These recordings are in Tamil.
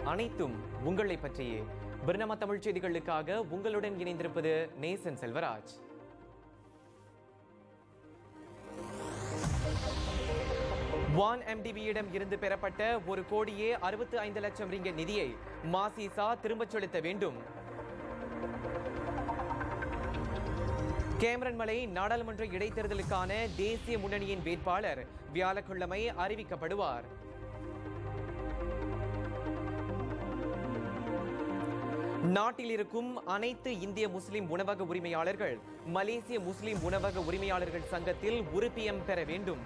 அனைத்தும் உங்களை பற்றியே பிரணம தமிழ் செய்திகளுக்காக உங்களுடன் இணைந்திருப்பது நேசன் செல்வராஜ் வான் எம்டிபியிடம் இருந்து பெறப்பட்ட ஒரு கோடியே அறுபத்து ஐந்து லட்சம் ரிங்க நிதியை மாசிசா திரும்பச் செலுத்த வேண்டும் கேமரன் மலை நாடாளுமன்ற இடைத்தேர்தலுக்கான தேசிய முன்னணியின் வேட்பாளர் வியாழக்கிழமை அறிவிக்கப்படுவார் நாட்டில் இருக்கும் அனைத்து இந்திய முஸ்லிம் உணவக உரிமையாளர்கள் மலேசிய முஸ்லிம் உணவக உரிமையாளர்கள் சங்கத்தில் உறுப்பியம் பெற வேண்டும்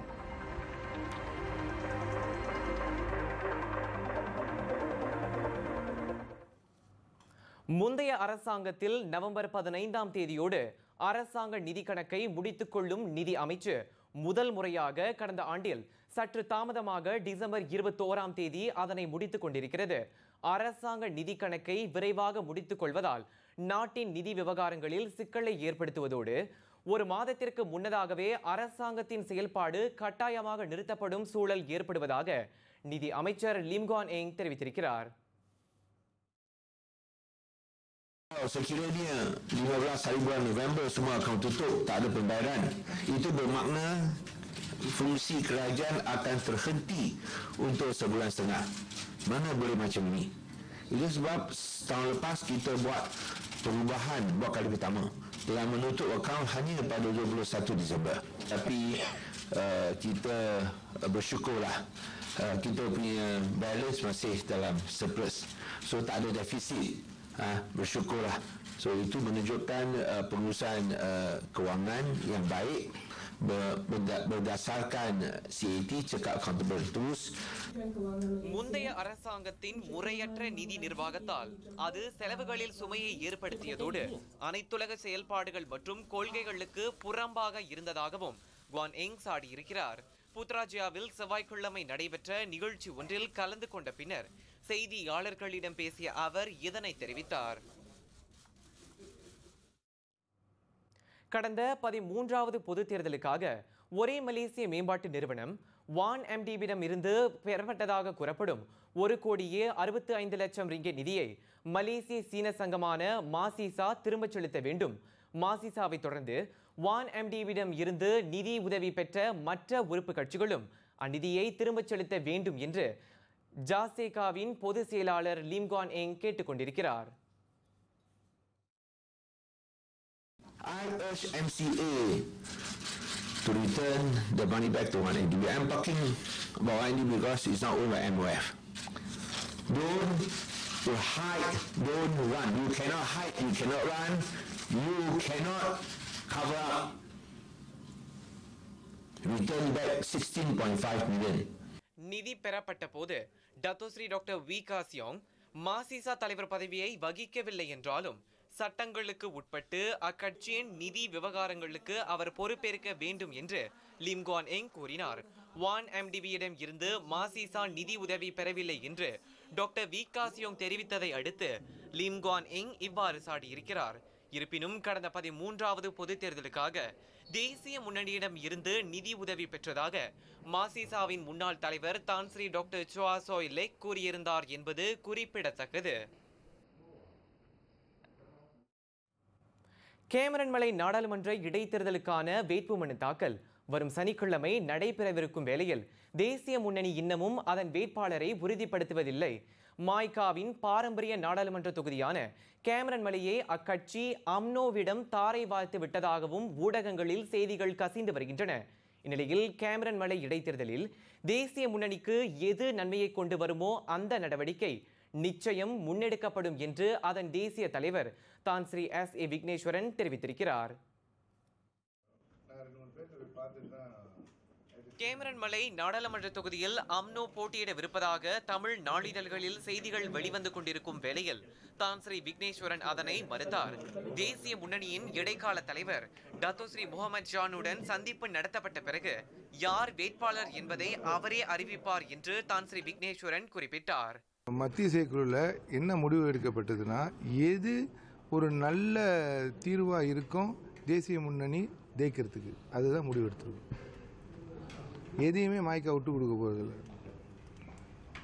முந்தைய அரசாங்கத்தில் நவம்பர் பதினைந்தாம் தேதியோடு அரசாங்க நிதி கணக்கை முடித்துக் கொள்ளும் நிதி அமைச்சு முதல் முறையாக கடந்த ஆண்டில் சற்று தாமதமாக டிசம்பர் இருபத்தோராம் தேதி அதனை முடித்துக் கொண்டிருக்கிறது அரசாங்க நிதி கணக்கை விரைவாக முடித்துக் கொள்வதால் நாட்டின் நிதி விவகாரங்களில் சிக்கலை ஏற்படுத்துவதோடு ஒரு மாதத்திற்கு முன்னதாகவே அரசாங்கத்தின் செயல்பாடு கட்டாயமாக நிறுத்தப்படும் சூழல் ஏற்படுவதாக நிதி அமைச்சர் லிம்கான் எங் தெரிவித்திருக்கிறார் Kalau sekiranya 15 hari bulan November semua akan tutup, tak ada pembayaran, itu bermakna fungsi kerajaan akan terhenti untuk sebulan setengah. Mana boleh macam ni? Itu sebab tahun lepas kita buat perubahan buat kali pertama telah menutup akaun hanya pada 21 Disember. Tapi uh, kita uh, bersyukurlah uh, kita punya balance masih dalam surplus. So tak ada defisit. Ha, bersyukurlah. So itu menunjukkan uh, pengurusan uh, kewangan yang baik ber- berda- berdasarkan CAT cekap accountable terus முந்தைய அரசாங்கத்தின் முறையற்ற நிதி நிர்வாகத்தால் அது செலவுகளில் சுமையை ஏற்படுத்தியதோடு அனைத்துலக செயல்பாடுகள் மற்றும் கொள்கைகளுக்கு புறம்பாக இருந்ததாகவும் குவான் எங் சாடியிருக்கிறார் புத்ராஜியாவில் செவ்வாய்க்கிழமை நடைபெற்ற நிகழ்ச்சி ஒன்றில் கலந்து கொண்ட பின்னர் செய்தியாளர்களிடம் பேசிய அவர் இதனை தெரிவித்தார் கடந்த பதிமூன்றாவது பொது தேர்தலுக்காக ஒரே மலேசிய மேம்பாட்டு நிறுவனம் வான் எம்டிபிடம் இருந்து பெறப்பட்டதாக கூறப்படும் ஒரு கோடியே அறுபத்து ஐந்து லட்சம் ரிங்கே நிதியை மலேசிய சீன சங்கமான மாசிசா திரும்பச் செலுத்த வேண்டும் மாசிசாவை தொடர்ந்து வான் எம்டிபிடம் இருந்து நிதி உதவி பெற்ற மற்ற உறுப்பு கட்சிகளும் அந்நிதியை திரும்பச் செலுத்த வேண்டும் என்று ஜாசேகாவின் பொதுச் செயலாளர் லிம்கான் எங் கேட்டுக்கொண்டிருக்கிறார் I urge MCA to return the money back to 1NDB. I'm talking about 1NDB because it's not owned by MOF. Don't to hide, don't run. You cannot hide, you cannot run, you cannot cover up. Return back 16.5 million. நிதி பெறப்பட்ட போது டத்தோஸ்ரீ டாக்டர் வி காசியோங் மாசிசா தலைவர் பதவியை வகிக்கவில்லை என்றாலும் சட்டங்களுக்கு உட்பட்டு அக்கட்சியின் நிதி விவகாரங்களுக்கு அவர் பொறுப்பேற்க வேண்டும் என்று லிம்கான் எங் கூறினார் வான் எம்டிபியிடம் இருந்து மாசிசா நிதி உதவி பெறவில்லை என்று டாக்டர் வி காசியோங் தெரிவித்ததை அடுத்து லிம்கான் எங் இவ்வாறு சாடியிருக்கிறார் இருப்பினும் கடந்த பதிமூன்றாவது பொதுத் தேர்தலுக்காக தேசிய முன்னணியிடம் இருந்து நிதி உதவி பெற்றதாக மாசிசாவின் முன்னாள் தலைவர் தான்ஸ்ரீ டாக்டர் சுவா சோய் லெக் கூறியிருந்தார் என்பது குறிப்பிடத்தக்கது கேமரன் மலை நாடாளுமன்ற இடைத்தேர்தலுக்கான வேட்புமனு தாக்கல் வரும் சனிக்கிழமை நடைபெறவிருக்கும் வேளையில் தேசிய முன்னணி இன்னமும் அதன் வேட்பாளரை உறுதிப்படுத்துவதில்லை மாய்காவின் பாரம்பரிய நாடாளுமன்ற தொகுதியான கேமரன் மலையை அக்கட்சி அம்னோவிடம் தாரை வார்த்து விட்டதாகவும் ஊடகங்களில் செய்திகள் கசிந்து வருகின்றன இந்நிலையில் கேமரன் மலை இடைத்தேர்தலில் தேசிய முன்னணிக்கு எது நன்மையை கொண்டு வருமோ அந்த நடவடிக்கை நிச்சயம் முன்னெடுக்கப்படும் என்று அதன் தேசிய தலைவர் தான் ஸ்ரீ எஸ் ஏ விக்னேஸ்வரன் தெரிவித்திருக்கிறார் கேமரன் மலை நாடாளுமன்ற தொகுதியில் அம்னோ போட்டியிடவிருப்பதாக தமிழ் நாளிதழ்களில் செய்திகள் வெளிவந்து கொண்டிருக்கும் வேளையில் தான் ஸ்ரீ விக்னேஸ்வரன் அதனை மறுத்தார் தேசிய முன்னணியின் இடைக்கால தலைவர் டத்தோஸ்ரீ முகமது ஜானுடன் சந்திப்பு நடத்தப்பட்ட பிறகு யார் வேட்பாளர் என்பதை அவரே அறிவிப்பார் என்று தான் ஸ்ரீ விக்னேஸ்வரன் குறிப்பிட்டார் மத்திய செயற்குழுவில் என்ன முடிவு எடுக்கப்பட்டதுன்னா எது ஒரு நல்ல தீர்வாக இருக்கும் தேசிய முன்னணி ஜெயிக்கிறதுக்கு அதுதான் முடிவு எடுத்திருக்கோம் எதையுமே மாய்க்கா விட்டு கொடுக்க போகிறதில்ல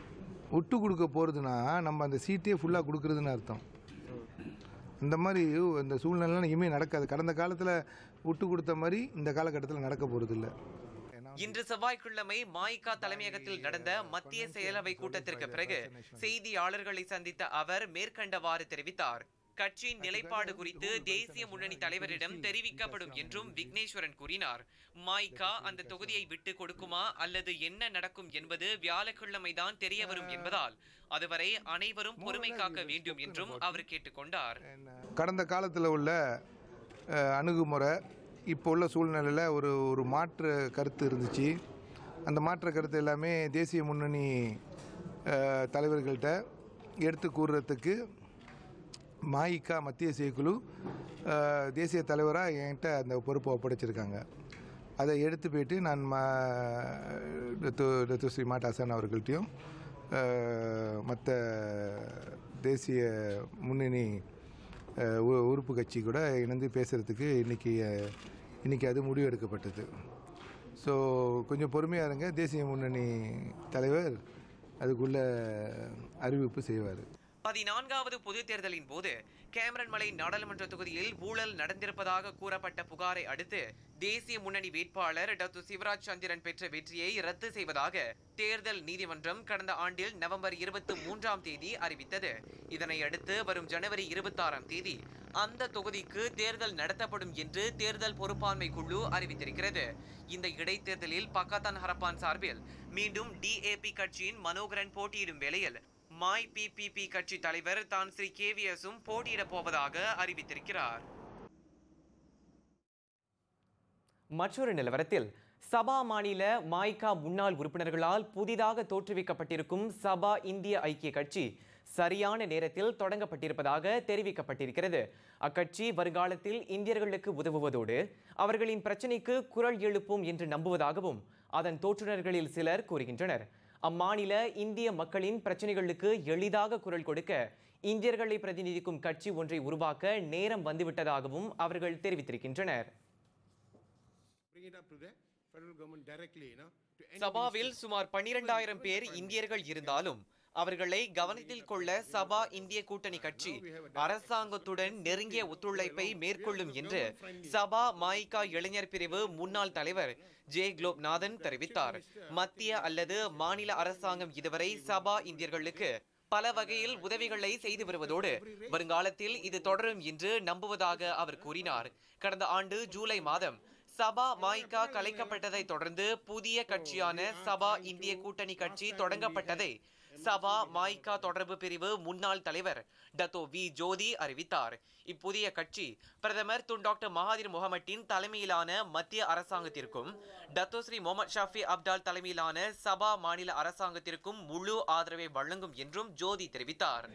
விட்டு கொடுக்க போகிறதுனா நம்ம அந்த சீட்டே ஃபுல்லாக கொடுக்குறதுன்னு அர்த்தம் இந்த மாதிரி இந்த சூழ்நிலைலாம் இனிமேல் நடக்காது கடந்த காலத்தில் விட்டு கொடுத்த மாதிரி இந்த காலகட்டத்தில் நடக்க போகிறதில்ல இன்று செவ்வாய்க்கிழமை மாய்கா தலைமையகத்தில் நடந்த மத்திய செயலவை கூட்டத்திற்கு பிறகு செய்தியாளர்களை சந்தித்த அவர் மேற்கண்டவாறு தெரிவித்தார் கட்சியின் நிலைப்பாடு குறித்து தேசிய முன்னணி தலைவரிடம் தெரிவிக்கப்படும் என்றும் விக்னேஸ்வரன் கூறினார் மாய்கா அந்த தொகுதியை விட்டு கொடுக்குமா அல்லது என்ன நடக்கும் என்பது வியாழக்கிழமைதான் தெரிய வரும் என்பதால் அதுவரை அனைவரும் பொறுமை காக்க வேண்டும் என்றும் அவர் கேட்டுக்கொண்டார் கடந்த காலத்தில் உள்ள அஹ், அணுகுமுறை இப்போ உள்ள சூழ்நிலையில் ஒரு ஒரு மாற்று கருத்து இருந்துச்சு அந்த மாற்று கருத்து எல்லாமே தேசிய முன்னணி அஹ், தலைவர்கள்ட்ட எடுத்து கூறுறதுக்கு மாயிக்கா மத்திய செயற்குழு அஹ், தேசிய தலைவராக என்கிட்ட அந்த பொறுப்பை ஒப்படைச்சிருக்காங்க அதை எடுத்து போயிட்டு நான் ம டத்து ஸ்ரீ மாட் ஹசன் அவர்கள்ட்டையும் மற்ற தேசிய முன்னணி அஹ், உ- உறுப்பு கட்சி கூட இணைந்து பேசுகிறதுக்கு இன்றைக்கி இன்றைக்கி அது முடிவு எடுக்கப்பட்டது ஸோ கொஞ்சம் பொறுமையாக இருங்க தேசிய முன்னணி தலைவர் அதுக்குள்ள அறிவிப்பு செய்வார் பதினான்காவது பொதுத் தேர்தலின் போது கேமரன் மலை நாடாளுமன்ற தொகுதியில் ஊழல் நடந்திருப்பதாக கூறப்பட்ட புகாரை அடுத்து தேசிய முன்னணி வேட்பாளர் டாக்டர் சிவராஜ் சந்திரன் பெற்ற வெற்றியை ரத்து செய்வதாக தேர்தல் நீதிமன்றம் கடந்த ஆண்டில் நவம்பர் இருபத்தி மூன்றாம் தேதி அறிவித்தது இதனை அடுத்து வரும் ஜனவரி இருபத்தாறாம் தேதி அந்த தொகுதிக்கு தேர்தல் நடத்தப்படும் என்று தேர்தல் பொறுப்பாண்மை குழு அறிவித்திருக்கிறது இந்த இடைத்தேர்தலில் பக்காத்தான் ஹரப்பான் சார்பில் மீண்டும் டிஏபி கட்சியின் மனோகரன் போட்டியிடும் வேளையில் மாய் பிபிபி கட்சி தலைவர் தான் ஸ்ரீ கேவிஎஸும் போட்டியிடப் போவதாக அறிவித்திருக்கிறார் மற்றொரு நிலவரத்தில் சபா மாநில மாய்கா முன்னாள் உறுப்பினர்களால் புதிதாக தோற்றுவிக்கப்பட்டிருக்கும் சபா இந்திய ஐக்கிய கட்சி சரியான நேரத்தில் தொடங்கப்பட்டிருப்பதாக தெரிவிக்கப்பட்டிருக்கிறது அக்கட்சி வருங்காலத்தில் இந்தியர்களுக்கு உதவுவதோடு அவர்களின் பிரச்சினைக்கு குரல் எழுப்பும் என்று நம்புவதாகவும் அதன் தோற்றுநர்களில் சிலர் கூறுகின்றனர் அம்மாநில இந்திய மக்களின் பிரச்சனைகளுக்கு எளிதாக குரல் கொடுக்க இந்தியர்களை பிரதிநிதிக்கும் கட்சி ஒன்றை உருவாக்க நேரம் வந்துவிட்டதாகவும் அவர்கள் தெரிவித்திருக்கின்றனர் bring it up to the federal government directly, you know, to end சபாவில் சுமார் பன்னிரண்டாயிரம் பேர் இந்தியர்கள் இருந்தாலும் அவர்களை கவனத்தில் கொள்ள சபா இந்திய கூட்டணி கட்சி அரசாங்கத்துடன் நெருங்கிய ஒத்துழைப்பை மேற்கொள்ளும் என்று சபா மாயிகா இளைஞர் பிரிவு முன்னாள் தலைவர் ஜே குலோப்நாதன் தெரிவித்தார் மத்திய அல்லது மாநில அரசாங்கம் இதுவரை சபா இந்தியர்களுக்கு பல வகையில் உதவிகளை செய்து வருவதோடு வருங்காலத்தில் இது தொடரும் என்று நம்புவதாக அவர் கூறினார் கடந்த ஆண்டு ஜூலை மாதம் சபா மாய்கா கலைக்கப்பட்டதை தொடர்ந்து புதிய கட்சியான சபா இந்திய கூட்டணி கட்சி தொடங்கப்பட்டதை சபா மாய்கா தொடர்பு பிரிவு முன்னாள் தலைவர் டத்தோ வி ஜோதி அறிவித்தார் இப்புதிய கட்சி பிரதமர் துன் டாக்டர் மகாதிர் முகமட்டின் தலைமையிலான மத்திய அரசாங்கத்திற்கும் Dato Sri Mohamad Shafie Apdal தலைமையிலான சபா மாநில அரசாங்கத்திற்கும் முழு ஆதரவை வழங்கும் என்றும் ஜோதி தெரிவித்தார்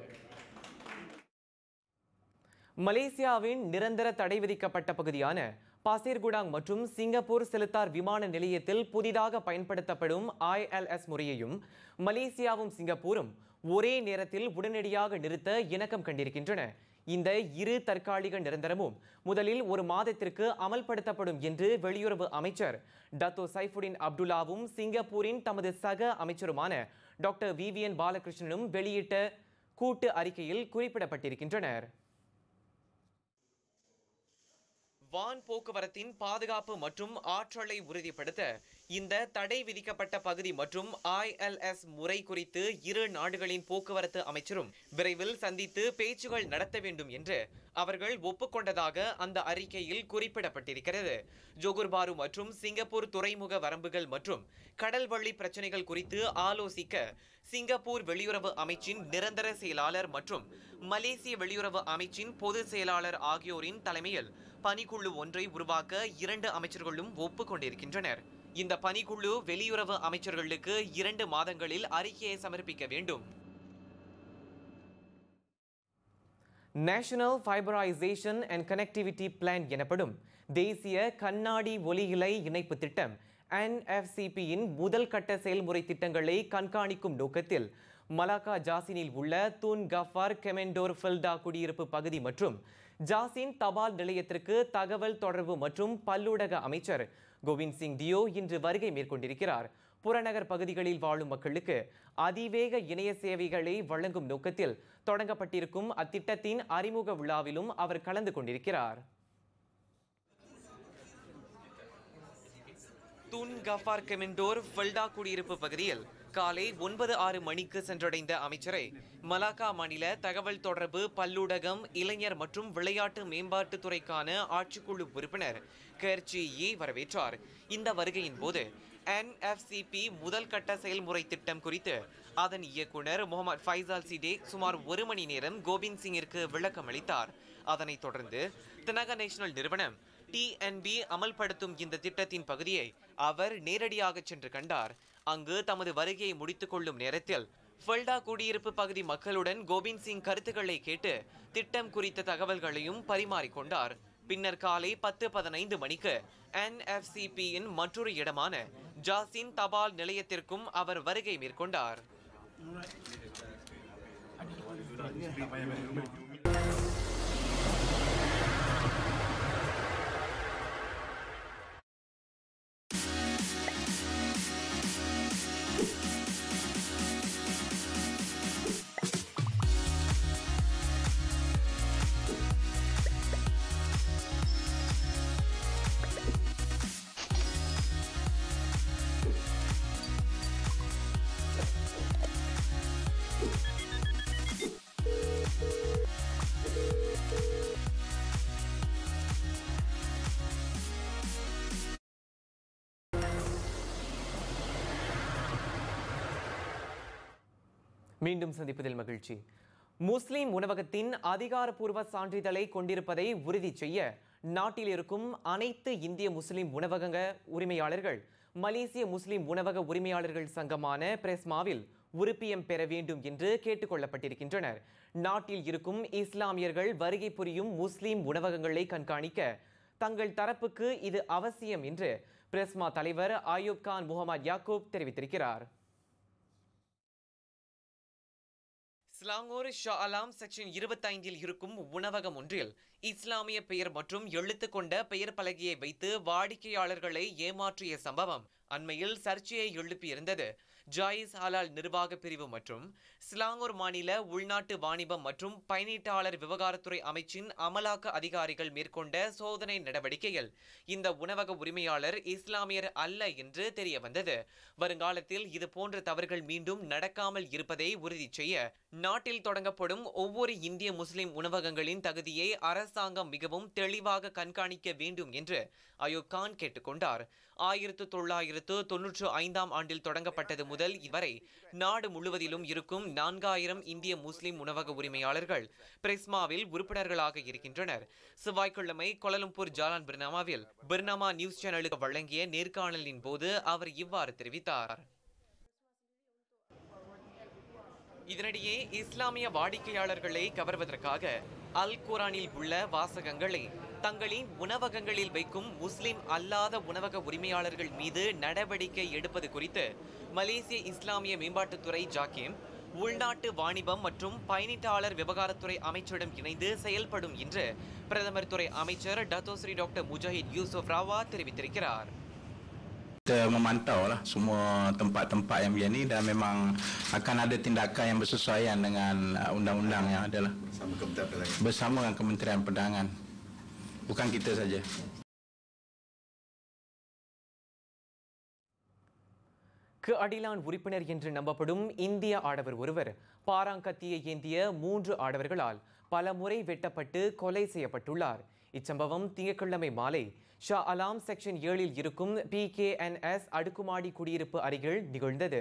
மலேசியாவின் நிரந்தர தடை விதிக்கப்பட்ட பகுதியான பாசேர்குடாங் மற்றும் சிங்கப்பூர் செலுத்தார் விமான நிலையத்தில் புதிதாக பயன்படுத்தப்படும் ஐஎல்எஸ் முறையையும் மலேசியாவும் சிங்கப்பூரும் ஒரே நேரத்தில் உடனடியாக நிறுத்த இணக்கம் கண்டிருக்கின்றன இந்த இரு தற்காலிக நிரந்தரமும் முதலில் ஒரு மாதத்திற்கு அமல்படுத்தப்படும் என்று வெளியுறவு அமைச்சர் டத்தோ சைஃபுடின் அப்துல்லாவும் சிங்கப்பூரின் தமது சக அமைச்சருமான டாக்டர் விவிஎன் பாலகிருஷ்ணனும் வெளியிட்ட கூட்டு அறிக்கையில் குறிப்பிடப்பட்டிருக்கின்றனர் வான் போக்குவரத்தின் பாதுகாப்பு மற்றும் ஆற்றலை உறுதிப்படுத்த இந்த தடை விதிக்கப்பட்ட பகுதி மற்றும் ஐஎல்எஸ் முறை குறித்து இரு நாடுகளின் போக்குவரத்து அமைச்சரும் விரைவில் சந்தித்து பேச்சுகள் நடத்த வேண்டும் என்று அவர்கள் ஒப்புக்கொண்டதாக அந்த அறிக்கையில் குறிப்பிடப்பட்டிருக்கிறது ஜோகுர் பாரு மற்றும் சிங்கப்பூர் துறைமுக வரம்புகள் மற்றும் கடல் வழி பிரச்சனைகள் குறித்து ஆலோசிக்க சிங்கப்பூர் வெளியுறவு அமைச்சின் நிரந்தர செயலாளர் மற்றும் மலேசிய வெளியுறவு அமைச்சின் பொதுச் செயலாளர் ஆகியோரின் தலைமையில் பணிக்குழு ஒன்றை உருவாக்க இரண்டு அமைச்சர்களும் ஒப்புக்கொண்டிருக்கின்றனர் இந்த பணிக்குழு வெளியுறவு அமைச்சர்களுக்கு இரண்டு மாதங்களில் அறிக்கையை சமர்ப்பிக்க வேண்டும் National Fiberisation and Connectivity Plan எனப்படும் தேசிய கண்ணாடி ஒலியிலை இணைப்பு திட்டம் என்எஃப்சிபியின் முதல் கட்ட செயல்முறை திட்டங்களை கண்காணிக்கும் நோக்கத்தில் மலாக்கா ஜாசினில் உள்ள தூன் கஃபார் கெமெண்டோர் ஃபில்டா குடியிருப்பு பகுதி மற்றும் ஜாசின் தபால் நிலையத்திற்கு தகவல் தொடர்பு மற்றும் பல்லூடக அமைச்சர் கோவிந்த் சிங் டியோ இன்று வருகை மேற்கொண்டிருக்கிறார் புறநகர் பகுதிகளில் வாழும் மக்களுக்கு அதிவேக இணைய சேவைகளை வழங்கும் நோக்கத்தில் தொடங்கப்பட்டிருக்கும் அத்திட்டத்தின் அறிமுக விழாவிலும் அவர் கலந்து கொண்டிருக்கிறார் துன் கஃபார் கெமிண்டோர் ஃபல்டா குடியிருப்பு பகுதியில் காலை ஒன்பது ஆறு மணிக்கு சென்றடைந்த அமைச்சரை மலாக்கா மாநில தகவல் தொடர்பு பல்லூடகம் இளைஞர் மற்றும் விளையாட்டு மேம்பாட்டுத் துறைக்கான ஆட்சிக்குழு உறுப்பினர் கர்ச்சி யி வரவேற்றார் இந்த வருகையின் போது என்எஃப்சிபி முதல் கட்ட செயல்முறை திட்டம் குறித்து அதன் இயக்குனர் முகமது ஃபைசால் சிடே சுமார் ஒரு மணி நேரம் கோவிந்த் சிங்கிற்கு விளக்கம் அளித்தார் அதனைத் தொடர்ந்து தினக நேஷனல் நிறுவனம் டிஎன்பி அமல்படுத்தும் இந்த திட்டத்தின் பகுதியை அவர் நேரடியாக சென்று கண்டார் அங்கு தமது வருகையை முடித்துக் கொள்ளும் நேரத்தில் ஃபல்டா குடியிருப்பு பகுதி மக்களுடன் கோவிந்த் சிங் கருத்துக்களை கேட்டு திட்டம் குறித்த தகவல்களையும் பரிமாறிக்கொண்டார் பின்னர் காலை பத்து பதினைந்து மணிக்கு என்எஃப்சிபியின் மற்றொரு இடமான ஜாசின் தபால் நிலையத்திற்கும் அவர் வருகை மேற்கொண்டார் மீண்டும் சந்திப்பதில் மகிழ்ச்சி முஸ்லிம் உணவகத்தின் அதிகாரப்பூர்வ சான்றிதழை கொண்டிருப்பதை உறுதி செய்ய நாட்டில் இருக்கும் அனைத்து இந்திய முஸ்லிம் உணவக உரிமையாளர்கள் மலேசிய முஸ்லிம் உணவக உரிமையாளர்கள் சங்கமான பிரஸ்மாவில் உறுப்பியம் பெற வேண்டும் என்று கேட்டுக்கொள்ளப்பட்டிருக்கின்றனர் நாட்டில் இருக்கும் இஸ்லாமியர்கள் வருகை புரியும் முஸ்லிம் உணவகங்களை கண்காணிக்க தங்கள் தரப்புக்கு இது அவசியம் என்று பிரஸ்மா தலைவர் ஆயூப் கான் முகமது யாக்கூப் தெரிவித்திருக்கிறார் ஸ்லாங்கூர் ஷா அலாம் செக்ஷன் இருபத்தைந்தில் இருக்கும் உணவகம் ஒன்றில் இஸ்லாமிய பெயர் மற்றும் எழுத்து கொண்ட பெயர் பலகையை வைத்து வாடிக்கையாளர்களை ஏமாற்றிய சம்பவம் அண்மையில் சர்ச்சையை எழுப்பியிருந்தது ஜாயிஸ் ஹலால் நிர்வாக பிரிவு மற்றும் ஸ்லாங்கூர் மாநில உள்நாட்டு வாணிபம் மற்றும் பயணீட்டாளர் விவகாரத்துறை அமைச்சின் அமலாக்க அதிகாரிகள் மேற்கொண்ட சோதனை நடவடிக்கையில் இந்த உணவக உரிமையாளர் இஸ்லாமியர் அல்ல என்று தெரிய வந்தது வருங்காலத்தில் இது போன்ற தவறுகள் மீண்டும் நடக்காமல் இருப்பதை உறுதி செய்ய நாட்டில் தொடங்கப்படும் ஒவ்வொரு இந்திய முஸ்லிம் உணவகங்களின் தகுதியை அரசாங்கம் மிகவும் தெளிவாக கண்காணிக்க வேண்டும் என்று அயூப் கான் கேட்டுக்கொண்டார் ஆயிரத்து தொள்ளாயிரத்து தொன்னூற்று ஐந்தாம் ஆண்டில் தொடங்கப்பட்டது முதல் இவரை நாடு முழுவதிலும் இருக்கும் நான்காயிரம் இந்திய முஸ்லிம் உணவக உரிமையாளர்கள் பிரெஸ்மாவில் உறுப்பினர்களாக இருக்கின்றனர் செவ்வாய்க்கிழமை கோலலம்பூர் ஜாலான் பிர்னாமாவில் பிர்னாமா நியூஸ் சேனலுக்கு வழங்கிய நேர்காணலின் போது அவர் இவ்வாறு தெரிவித்தார் இதனிடையே இஸ்லாமிய வாடிக்கையாளர்களை கவர்வதற்காக அல் குரானில் உள்ள வாசகங்களை தங்களின் உணவகங்களில் வைக்கும் முஸ்லிம் அல்லாத உணவக உரிமையாளர்கள் மீது நடவடிக்கை எடுப்பது குறித்து மலேசிய இஸ்லாமிய மேம்பாட்டுத்துறை ஜாக்கிம் உள்நாட்டு வாணிபம் மற்றும் பயணிட்டாளர் விவகாரத்துறை அமைச்சரிடம் இணைந்து செயல்படும் என்று பிரதமர் துறை அமைச்சர் டத்தோஸ்ரீ டாக்டர் முஜாஹித் யூசுப் ராவா தெரிவித்திருக்கிறார் kita memantau lah semua tempat-tempat yang macam ni dan memang akan ada tindakan yang bersesuaian dengan uh, undang-undang yang ada lah. Bersama Kementerian Perdagangan. Bersama dengan Kementerian Perdagangan. Bukan kita saja. கு அடிலான் உறுப்பினர் என்று நம்பப்படும் இந்திய ஆடவர் ஒருவர் பாராங்கத்தியை ஏந்திய மூன்று ஆடவர்களால் பல முறை வெட்டப்பட்டு கொலை செய்யப்பட்டுள்ளார் இச்சம்பவம் திங்கட்கிழமை மாலை ஷா அலாம் செக்ஷன் ஏழில் இருக்கும் பி கே என் எஸ் அடுக்குமாடி குடியிருப்பு அருகில் நிகழ்ந்தது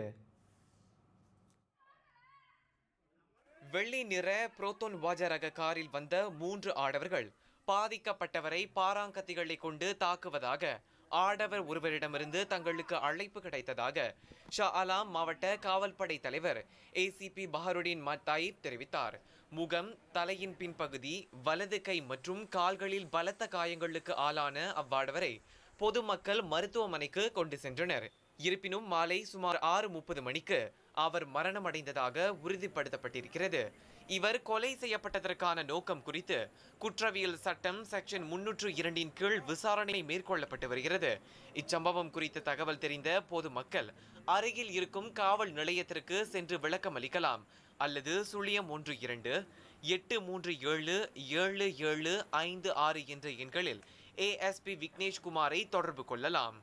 வெள்ளி நிற புரோத்தோன் வாஜ ரக காரில் வந்த மூன்று ஆடவர்கள் பாதிக்கப்பட்டவரை பாராங்கத்திகளை கொண்டு தாக்குவதாக ஆடவர் ஒருவரிடமிருந்து தங்களுக்கு அழைப்பு கிடைத்ததாக ஷா அலாம் மாவட்ட காவல்படை தலைவர் ஏசிபி பஹருடின் மத்தாயிப் தெரிவித்தார் முகம் தலையின் பின்பகுதி வலது கை மற்றும் கால்களில் பலத்த காயங்களுக்கு ஆளான அவ்வாடவரை பொதுமக்கள் மருத்துவமனைக்கு கொண்டு சென்றனர் இருப்பினும் மாலை சுமார் ஆறு முப்பது மணிக்கு அவர் மரணமடைந்ததாக உறுதிப்படுத்தப்பட்டிருக்கிறது இவர் கொலை செய்யப்பட்டதற்கான நோக்கம் குறித்து குற்றவியல் சட்டம் செக்ஷன் முன்னூற்று இரண்டின் கீழ் விசாரணை மேற்கொள்ளப்பட்டு வருகிறது இச்சம்பவம் குறித்த தகவல் தெரிந்த பொதுமக்கள் அருகில் இருக்கும் காவல் நிலையத்திற்கு சென்று விளக்கம் அளிக்கலாம் அல்லது சுழியம் ஒன்று இரண்டு எட்டு மூன்று ஏழு ஏழு ஏழு ஐந்து ஆறு என்ற எண்களில் ஏஎஸ்பி விக்னேஷ் குமாரை தொடர்பு கொள்ளலாம்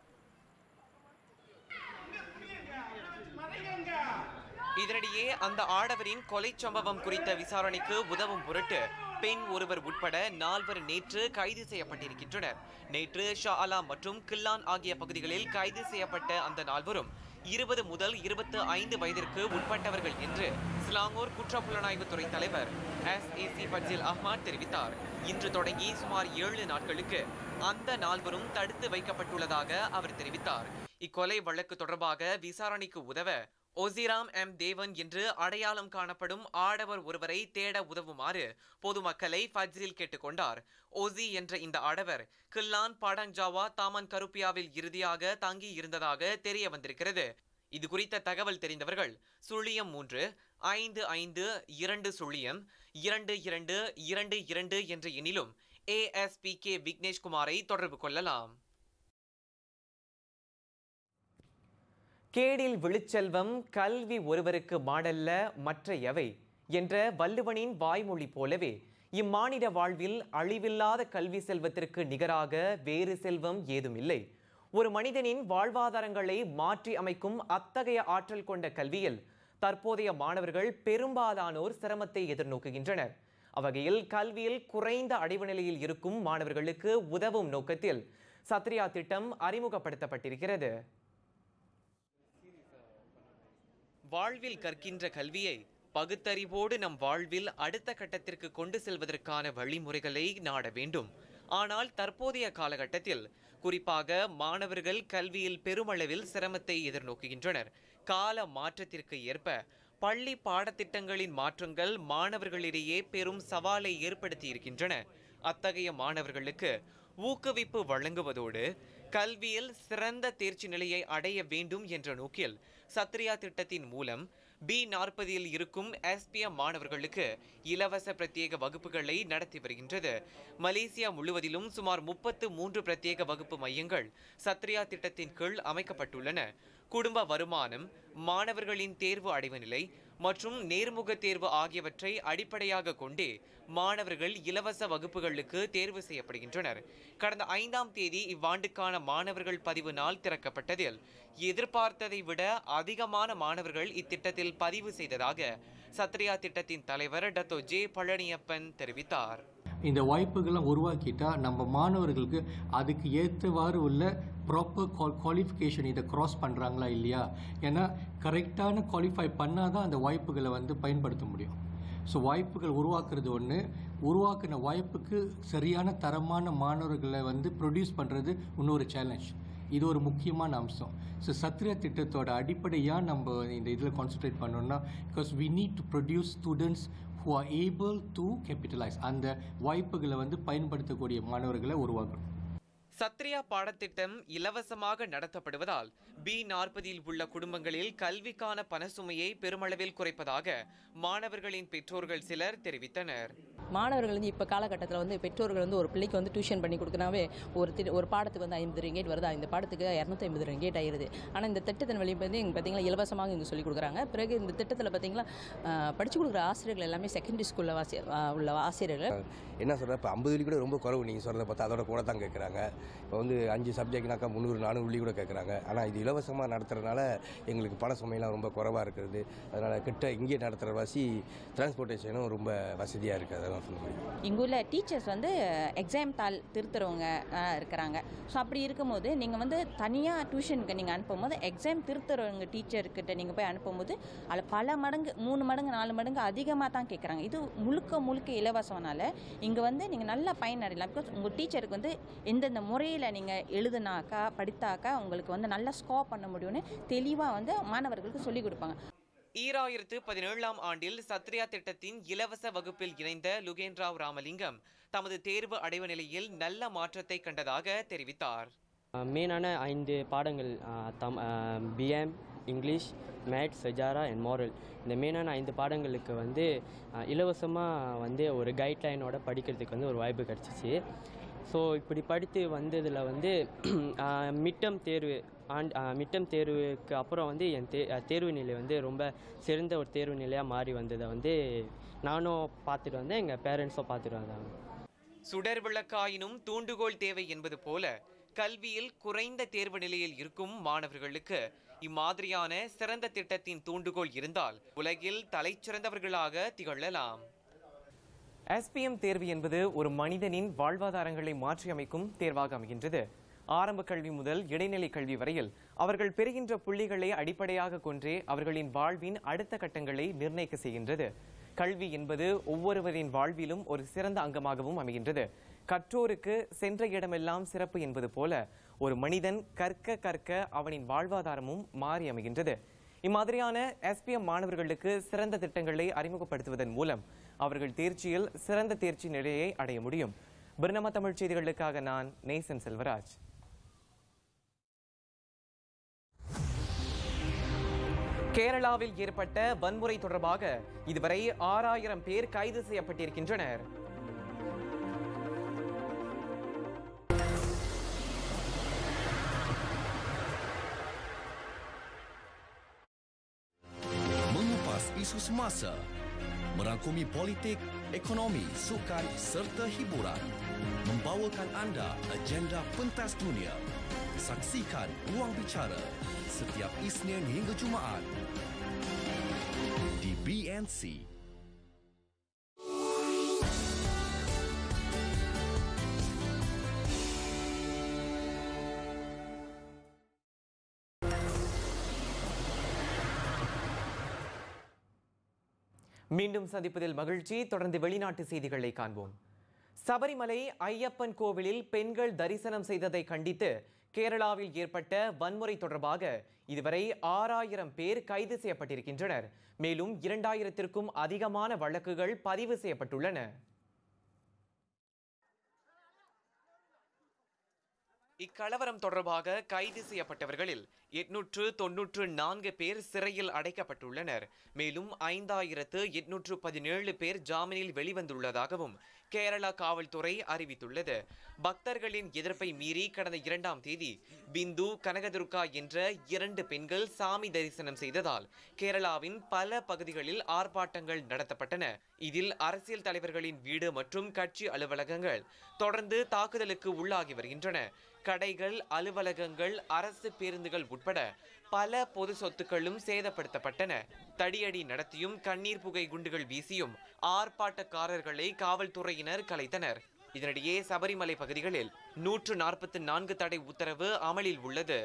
இதனிடையே அந்த ஆடவரின் கொலை சம்பவம் குறித்த விசாரணைக்கு உதவும் பொருட்டு பெண் ஒருவர் உட்பட நால்வர் நேற்று கைது செய்யப்பட்டிருக்கின்றனர் நேற்று ஷா அலா மற்றும் கில்லான் ஆகிய பகுதிகளில் கைது செய்யப்பட்ட அந்த நால்வரும் இருபது முதல் இருபத்து ஐந்து வயதிற்கு உட்பட்டவர்கள் என்று சிலாங்கூர் குற்றப்புலனாய்வு துறை தலைவர் S A C Fadzil Ahmad தெரிவித்தார் இன்று தொடங்கி சுமார் ஏழு நாட்களுக்கு அந்த நால்வரும் தடுத்து வைக்கப்பட்டுள்ளதாக அவர் தெரிவித்தார் இக்கொலை வழக்கு தொடர்பாக விசாரணைக்கு உதவ ஒசிராம் எம் தேவன் என்று அடையாளம் காணப்படும் ஆடவர் ஒருவரை தேட உதவுமாறு பொதுமக்களை ஃபஜ்ரில் கேட்டுக்கொண்டார் ஓசி என்ற இந்த ஆடவர் கில்லான் பாடங்ஜாவா தாமன் கருப்பியாவில் இறுதியாக தங்கி இருந்ததாக தெரிய வந்திருக்கிறது இது குறித்த தகவல் தெரிந்தவர்கள் சுழியம் மூன்று ஐந்து ஐந்து இரண்டு சுழியம் இரண்டு இரண்டு இரண்டு இரண்டு என்ற எண்ணிலும் ஏஎஸ்பி கே விக்னேஷ்குமாரை தொடர்பு கொள்ளலாம் கேடில் விழுச்செல்வம் கல்வி ஒருவருக்கு மாடல்ல மற்ற எவை என்ற வள்ளுவனின் வாய்மொழி போலவே இம்மானிட வாழ்வில் அழிவில்லாத கல்வி செல்வத்திற்கு நிகராக வேறு செல்வம் ஏதுமில்லை ஒரு மனிதனின் வாழ்வாதாரங்களை மாற்றி அமைக்கும் அத்தகைய ஆற்றல் கொண்ட கல்வியில் தற்போதைய மாணவர்கள் பெரும்பாலானோர் சிரமத்தை எதிர்நோக்குகின்றனர் அவ்வகையில் கல்வியில் குறைந்த அடைவு நிலையில் இருக்கும் மாணவர்களுக்கு உதவும் நோக்கத்தில் சத்ரியா திட்டம் அறிமுகப்படுத்தப்பட்டிருக்கிறது வாழ்வில் கற்கின்ற கல்வியை பகுத்தறிவோடு நம் வாழ்வில் அடுத்த கட்டத்திற்கு கொண்டு செல்வதற்கான வழிமுறைகளை நாட வேண்டும் ஆனால் தற்போதைய காலகட்டத்தில் குறிப்பாக மாணவர்கள் கல்வியில் பெருமளவில் சிரமத்தை எதிர்நோக்குகின்றனர் கால மாற்றத்திற்கு ஏற்ப பள்ளி பாடத்திட்டங்களின் மாற்றங்கள் மாணவர்களிடையே பெரும் சவாலை ஏற்படுத்தி இருக்கின்றன அத்தகைய மாணவர்களுக்கு ஊக்குவிப்பு வழங்குவதோடு கல்வியில் சிறந்த தேர்ச்சி நிலையை அடைய வேண்டும் என்ற நோக்கில் சத்ரியா திட்டத்தின் மூலம் பி நாற்பதில் இருக்கும் எஸ்பிஎம் மாணவர்களுக்கு இலவச பிரத்யேக வகுப்புகளை நடத்தி வருகின்றது மலேசியா முழுவதிலும் சுமார் முப்பத்து மூன்று பிரத்யேக வகுப்பு மையங்கள் சத்ரியா திட்டத்தின் கீழ் அமைக்கப்பட்டுள்ளன குடும்ப வருமானம் மாணவர்களின் தேர்வு அடைவு நிலை மற்றும் நேர்முக தேர்வு ஆகியவற்றை அடிப்படையாக கொண்டே மாணவர்கள் இலவச வகுப்புகளுக்கு தேர்வு செய்யப்படுகின்றனர் கடந்த ஐந்தாம் தேதி இவ்வாண்டுக்கான மாணவர்கள் பதிவு நாள் திறக்கப்பட்டதில் எதிர்பார்த்ததை விட அதிகமான மாணவர்கள் இத்திட்டத்தில் பதிவு செய்ததாக சத்ரியா திட்டத்தின் தலைவர் டத்தோ ஜே பழனியப்பன் தெரிவித்தார் இந்த வாய்ப்புகளை உருவாக்கிட்டா நம்ம மாணவர்களுக்கு அதுக்கு ஏற்றவாறு உள்ள ப்ராப்பர் குவா குவாலிஃபிகேஷன் இதை க்ராஸ் பண்ணுறாங்களா இல்லையா ஏன்னா கரெக்டான குவாலிஃபை பண்ணால் தான் அந்த வாய்ப்புகளை வந்து பயன்படுத்த முடியும் ஸோ வாய்ப்புகள் உருவாக்குறது ஒன்று உருவாக்கின வாய்ப்புக்கு சரியான தரமான மாணவர்களை வந்து ப்ரொடியூஸ் பண்ணுறது இன்னொரு சேலஞ்ச் இது ஒரு முக்கியமான அம்சம் ஸோ சத்ரியா திட்டத்தோட அடிப்படையாக நம்ம இந்த இதில் கான்சென்ட்ரேட் பண்ணோம்னா because we need to produce students who are able to capitalize அந்த வாய்ப்புகளை வந்து பயன்படுத்தக்கூடிய மாணவர்களை உருவாக்கணும் சத்ரியா பாடத்திட்டம் இலவசமாக நடத்தப்படுவதால் பி நாற்பதில் உள்ள குடும்பங்களில் கல்விக்கான பணசுமையை பெருமளவில் குறைப்பதாக மாணவர்களின் பெற்றோர்கள் சிலர் தெரிவித்தனர் மாணவர்கள் வந்து இப்போ காலகட்டத்தில் வந்து பெற்றோர்கள் வந்து ஒரு பிள்ளைக்கு வந்து டியூஷன் பண்ணி கொடுக்கனாவே ஒரு தி ஒரு பாடத்துக்கு வந்து ஐம்பது ரிங்கேட் வருதா இந்த பாடத்துக்கு இரநூத்தி ஐம்பது ரிங்கேட் ஆயிருது ஆனால் இந்த திட்டத்தின் வழி வந்து இங்கே பார்த்தீங்கன்னா இலவசமாக இங்கே சொல்லிக் கொடுக்குறாங்க பிறகு இந்த திட்டத்தில் பார்த்தீங்கன்னா படித்து கொடுக்குற ஆசிரியர்கள் எல்லாமே செகண்டரி ஸ்கூலில் வாசி ஆஹ் உள்ள ஆசிரியர்கள் என்ன சொல்கிறேன் இப்போ ஐம்பது வெள்ளி கூட ரொம்ப குறவு நீங்கள் சொல்கிறத பார்த்தா அதோட கூட தான் கேட்குறாங்க இப்போ வந்து அஞ்சு சப்ஜெக்ட்னாக்கா முந்நூறு நானூறு வெள்ளி கூட கேட்குறாங்க ஆனால் இது இலவசமாக நடத்துறதுனால எங்களுக்கு பண சுமையெல்லாம் ரொம்ப குறைவாக இருக்கிறது அதனால் கிட்ட இங்கே நடத்துகிற வாசி டிரான்ஸ்போர்ட்டேஷனும் ரொம்ப வசதியாக இருக்குது அதெல்லாம் சொல்ல முடியும் எங்கள் ஊரில் டீச்சர்ஸ் வந்து எக்ஸாம் தாள் திருத்துறவங்க அஹ், இருக்கிறாங்க ஸோ அப்படி இருக்கும்போது நீங்கள் வந்து தனியாக டியூஷனுக்கு நீங்கள் அனுப்பும்போது எக்ஸாம் திருத்துறவங்க டீச்சர்கிட்ட நீங்கள் போய் அனுப்பும்போது அதில் பல மடங்கு மூணு மடங்கு நாலு மடங்கு அதிகமாக தான் கேட்குறாங்க இது முழுக்க முழுக்க இலவசம்னால இங்கே வந்து நீங்கள் நல்லா பயனடையலாம் பிகாஸ் உங்கள் டீச்சருக்கு வந்து எந்தெந்த முறையில் நீங்கள் எழுதுனாக்கா படித்தாக்கா உங்களுக்கு வந்து நல்லா ஸ்கோர் பண்ண முடியும்னு தெளிவாக வந்து மாணவர்களுக்கு சொல்லிக் கொடுப்பாங்க ஈராயிரத்து பதினேழாம் ஆண்டில் சத்ரியா திட்டத்தின் இலவச வகுப்பில் இணைந்த லுகேன்ராவ் ராமலிங்கம் தமது தேர்வு அடைவு நிலையில் நல்ல மாற்றத்தை கண்டதாக தெரிவித்தார் மெயினான ஐந்து பாடங்கள் அஹ், தம் BM English maths Sejarah and moral இந்த மெயினான ஐந்து பாடங்களுக்கு வந்து இலவசமாக வந்து ஒரு கைட்லைனோட படிக்கிறதுக்கு வந்து ஒரு வாய்ப்பு கிடச்சிச்சு ஸோ இப்படி படித்து வந்ததில் வந்து மிட்டம் தேர்வு ஆண்ட் மிட்டம் தேர்வுக்கு அப்புறம் வந்து என் தே அஹ், தேர்வு நிலை வந்து ரொம்ப சிறந்த ஒரு தேர்வு நிலையாக மாறி வந்ததை வந்து நானும் பார்த்துட்டு வந்தேன் எங்கள் பேரண்ட்ஸும் பார்த்துட்டு வந்தாங்க சுடர் விளக்காயினும் தூண்டுகோல் தேவை என்பது போல கல்வியில் குறைந்த தேர்வு நிலையில் இருக்கும் மாணவர்களுக்கு இம்மாதிரியான சிறந்த திட்டத்தின் தூண்டுகோல் இருந்தால் உலகில் தலைச்சிறந்தவர்களாக திகழலாம் எஸ்பிஎம் தேர்வு என்பது ஒரு மனிதனின் வாழ்வாதாரங்களை மாற்றியமைக்கும் தேர்வாக அமைகின்றது ஆரம்ப கல்வி முதல் இடைநிலை கல்வி வரையில் அவர்கள் பெறுகின்ற புள்ளிகளை அடிப்படையாக கொன்றே அவர்களின் வாழ்வின் அடுத்த கட்டங்களை நிர்ணயிக்க செய்கின்றது கல்வி என்பது ஒவ்வொருவரின் வாழ்விலும் ஒரு சிறந்த அங்கமாகவும் அமைகின்றது கற்றோருக்கு சென்ற இடமெல்லாம் சிறப்பு என்பது போல ஒரு மனிதன் கற்க கற்க அவனின் வாழ்வாதாரமும் மாறி அமைகின்றது இம்மாதிரியான எஸ்பிஎம் மாணவர்களுக்கு சிறந்த திட்டங்களை அறிமுகப்படுத்துவதன் மூலம் அவர்கள் தேர்ச்சியில் சிறந்த தேர்ச்சி நிலையை அடைய முடியும் பிரணம தமிழ் செய்திகளுக்காக நான் நேசன் செல்வராஜ் கேரளாவில் ஏற்பட்ட வன்முறை தொடர்பாக இதுவரை ஆறாயிரம் பேர் கைது செய்யப்பட்டிருக்கின்றனர் mengupas isu semasa, merangkumi politik, ekonomi, sukan serta hiburan, membawakan anda agenda pentas dunia. Saksikan Ruang Bicara setiap Isnin hingga Jumaat di BNC. மீண்டும் சந்திப்பதில் மகிழ்ச்சி தொடர்ந்து வெளிநாட்டு செய்திகளை காண்போம் சபரிமலை ஐயப்பன் கோவிலில் பெண்கள் தரிசனம் செய்ததை கண்டித்து கேரளாவில் ஏற்பட்ட வன்முறை தொடர்பாக இதுவரை ஆறாயிரம் பேர் கைது செய்யப்பட்டிருக்கின்றனர் மேலும் இரண்டாயிரத்திற்கும் அதிகமான வழக்குகள் பதிவு செய்யப்பட்டுள்ளன இக்கலவரம் தொடர்பாக கைது செய்யப்பட்டவர்களில் எட்நூற்று தொன்னூற்று நான்கு பேர் சிறையில் அடைக்கப்பட்டுள்ளனர் மேலும் ஐந்தாயிரத்து எட்நூற்று பதினேழு பேர் ஜாமீனில் வெளிவந்துள்ளதாகவும் கேரளா காவல்துறை அறிவித்துள்ளது பக்தர்களின் எதிர்ப்பை மீறி கடந்த இரண்டாம் தேதி பிந்து கனகதுர்கா என்ற இரண்டு பெண்கள் சாமி தரிசனம் செய்ததால் கேரளாவின் பல பகுதிகளில் ஆர்ப்பாட்டங்கள் நடத்தப்பட்டன இதில் அரசியல் தலைவர்களின் வீடு மற்றும் கட்சி அலுவலகங்கள் தொடர்ந்து தாக்குதலுக்கு உள்ளாகி வருகின்றன கடைகள் அலுவலகங்கள் அரசு பேருந்துகள் உட்பட பல பொது சொத்துக்களும் சேதப்படுத்தப்பட்டன தடியடி நடத்தியும் கண்ணீர் புகை குண்டுகள் வீசியும் ஆர்ப்பாட்டக்காரர்களை காவல்துறையினர் கலைத்தனர் இதனிடையே சபரிமலை பகுதிகளில் நூற்று நாற்பத்தி நான்கு தடை உத்தரவு அமலில் உள்ளது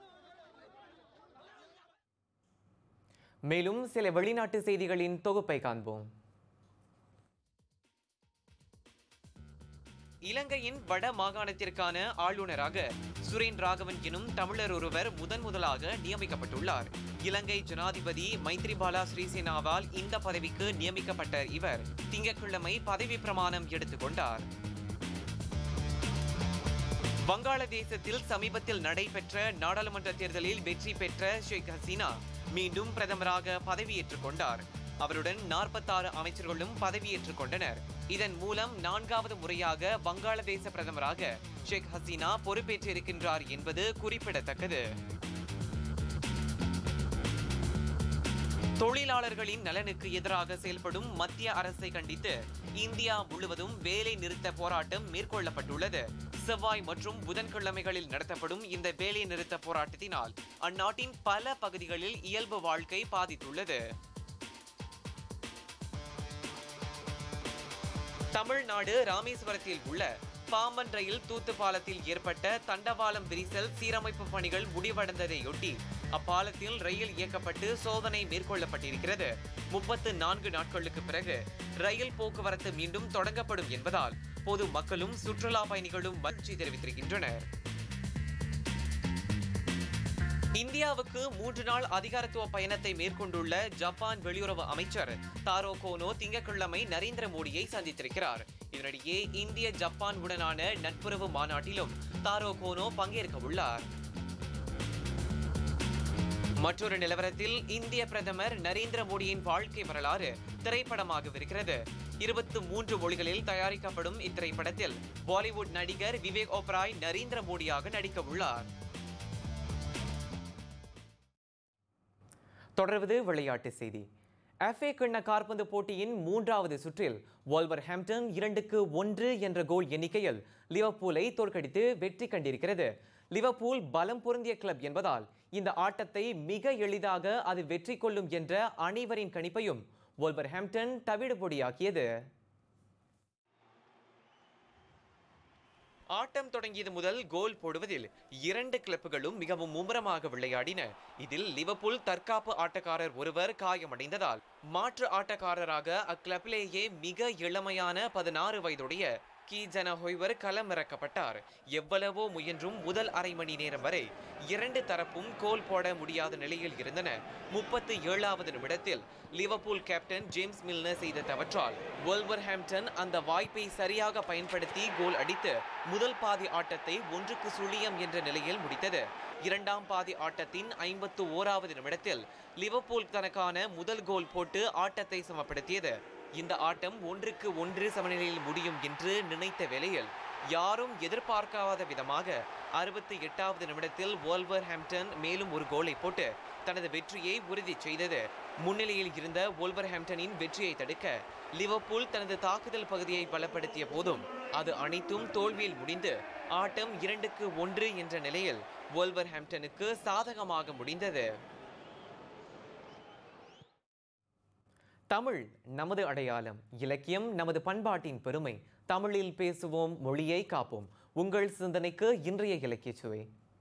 மேலும் சில வெளிநாட்டு செய்திகளின் தொகுப்பை காண்போம் இலங்கையின் வட மாகாணத்திற்கான ஆளுநராக சுரேன் ராகவன் எனும் தமிழர் ஒருவர் முதன் முதலாக நியமிக்கப்பட்டுள்ளார் இலங்கை ஜனாதிபதி மைத்ரிபாலா ஸ்ரீசேனாவால் இந்த பதவிக்கு நியமிக்கப்பட்ட இவர் திங்கட்கிழமை பதவி பிரமாணம் எடுத்துக்கொண்டார் வங்காளதேசத்தில் சமீபத்தில் நடைபெற்ற நாடாளுமன்ற தேர்தலில் வெற்றி பெற்ற ஷேக் ஹசீனா மீண்டும் பிரதமராக பதவியேற்றுக் கொண்டார் அவருடன் நாற்பத்தாறு அமைச்சர்களும் பதவியேற்றுக் கொண்டனர் இதன் மூலம் நான்காவது முறையாக வங்காளதேச பிரதமராக ஷேக் ஹசீனா பொறுப்பேற்றிருக்கின்றார் என்பது குறிப்பிடத்தக்கது தொழிலாளர்களின் நலனுக்கு எதிராக செயல்படும் மத்திய அரசை கண்டித்து இந்தியா முழுவதும் வேலை நிறுத்த போராட்டம் மேற்கொள்ளப்பட்டுள்ளது செவ்வாய் மற்றும் புதன்கிழமைகளில் நடத்தப்படும் இந்த வேலை நிறுத்த போராட்டத்தினால் அந்நாட்டின் பல பகுதிகளில் இயல்பு வாழ்க்கை பாதித்துள்ளது தமிழ்நாடு ராமேஸ்வரத்தில் உள்ள பாம்பன் ரயில் தூத்து பாலத்தில் ஏற்பட்ட தண்டவாளம் விரிசல் சீரமைப்பு பணிகள் முடிவடைந்ததையொட்டி அப்பாலத்தில் ரயில் இயக்கப்பட்டு சோதனை மேற்கொள்ளப்பட்டிருக்கிறது முப்பத்து நான்கு நாட்களுக்கு பிறகு ரயில் போக்குவரத்து மீண்டும் தொடங்கப்படும் என்பதால் பொது மக்களும் சுற்றுலா பயணிகளும் மகிழ்ச்சி தெரிவித்திருக்கின்றனர் இந்தியாவுக்கு மூன்று நாள் அதிகாரத்துவ பயணத்தை மேற்கொண்டுள்ள ஜப்பான் வெளியுறவு அமைச்சர் தாரோ கோனோ திங்கட்கிழமை நரேந்திர மோடியை சந்தித்திருக்கிறார் இதனிடையே இந்திய ஜப்பான் உடனான நட்புறவு மாநாட்டிலும் தாரோ கோனோ பங்கேற்க உள்ளார் மற்றொரு நிலவரத்தில் இந்திய பிரதமர் நரேந்திர மோடியின் வாழ்க்கை வரலாறு திரைப்படமாகவிருக்கிறது இருபத்து மூன்று மொழிகளில் தயாரிக்கப்படும் இத்திரைப்படத்தில் பாலிவுட் நடிகர் விவேக் ஓப்ராய் நரேந்திர மோடியாக நடிக்க உள்ளார் தொடர்வது விளையாட்டு செய்தி எஃப்ஏ கிண்ண காற்பந்து போட்டியின் மூன்றாவது சுற்றில் வால்வர் ஹாம்டன் இரண்டுக்கு ஒன்று என்ற கோல் எண்ணிக்கையில் லிவர்பூலை தோற்கடித்து வெற்றி கண்டிருக்கிறது லிவர்பூல் பலம் பொருந்திய கிளப் என்பதால் இந்த ஆட்டத்தை மிக எளிதாக அது வெற்றி கொள்ளும் என்ற அனைவரின் கணிப்பையும் வால்வர் ஹாம்டன் தவிடுபொடியாக்கியது ஆட்டம் தொடங்கியது முதல் கோல் போடுவதில் இரண்டு கிளப்புகளும் மிகவும் மும்முரமாக விளையாடின இதில் லிவர்பூல் தற்காப்பு ஆட்டக்காரர் ஒருவர் காயமடைந்ததால் மாற்று ஆட்டக்காரராக அக்கிளப்பிலேயே மிக இளமையான பதினாறு வயதுடைய கீ ஜன ஹொய்வர் களமிறக்கப்பட்டார் எவ்வளவோ முயன்றும் முதல் அரை மணி நேரம் வரை இரண்டு தரப்பும் கோல் போட முடியாத நிலையில் இருந்தன முப்பத்து ஏழாவது நிமிடத்தில் லிவர்பூல் கேப்டன் ஜேம்ஸ் மில்னர் செய்த தவற்றால் வேல்வர் ஹாம்டன் அந்த வாய்ப்பை சரியாக பயன்படுத்தி கோல் அடித்து முதல் பாதி ஆட்டத்தை ஒன்றுக்கு சுழியம் என்ற நிலையில் முடித்தது இரண்டாம் பாதி ஆட்டத்தின் ஐம்பத்து ஓராவது நிமிடத்தில் லிவர்பூல் தனக்கான முதல் கோல் போட்டு ஆட்டத்தை சமப்படுத்தியது இந்த ஆட்டம் ஒன்றுக்கு ஒன்று சமநிலையில் முடியும் என்று நினைத்த வேளையில் யாரும் எதிர்பார்க்காத விதமாக அறுபத்தி எட்டாவது நிமிடத்தில் வோல்வர் ஹாம்டன் மேலும் ஒரு கோலை போட்டு தனது வெற்றியை உறுதி செய்தது முன்னிலையில் இருந்த வோல்வர் ஹாம்டனின் வெற்றியை தடுக்க லிவர்பூல் தனது தாக்குதல் பகுதியை பலப்படுத்திய போதும் அது அனைத்தும் தோல்வியில் முடிந்து ஆட்டம் இரண்டுக்கு ஒன்று என்ற நிலையில் வோல்வர் ஹாம்டனுக்கு சாதகமாக முடிந்தது தமிழ் நமது அடையாளம் இலக்கியம் நமது பண்பாட்டின் பெருமை தமிழில் பேசுவோம் மொழியை காப்போம் உங்கள் சிந்தனைக்கு இன்றைய இலக்கிய சுவை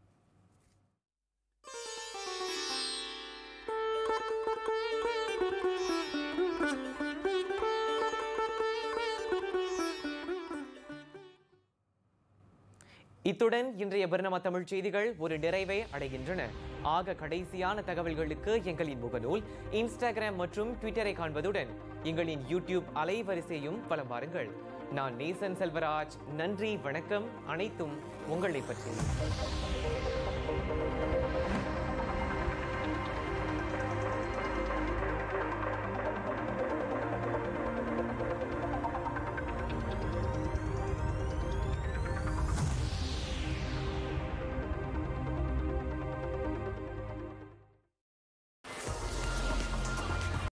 இத்துடன் இன்றைய பரிணாம தமிழ் செய்திகள் ஒரு நிறைவை அடைகின்றன ஆக கடைசியான தகவல்களுக்கு எங்களின் முகநூல் இன்ஸ்டாகிராம் மற்றும் ட்விட்டரை காண்பதுடன் எங்களின் யூடியூப் அலைவரிசையும் பலம் பாருங்கள் நான் நேசன் செல்வராஜ் நன்றி வணக்கம் அனைத்தும் உங்களை பற்றி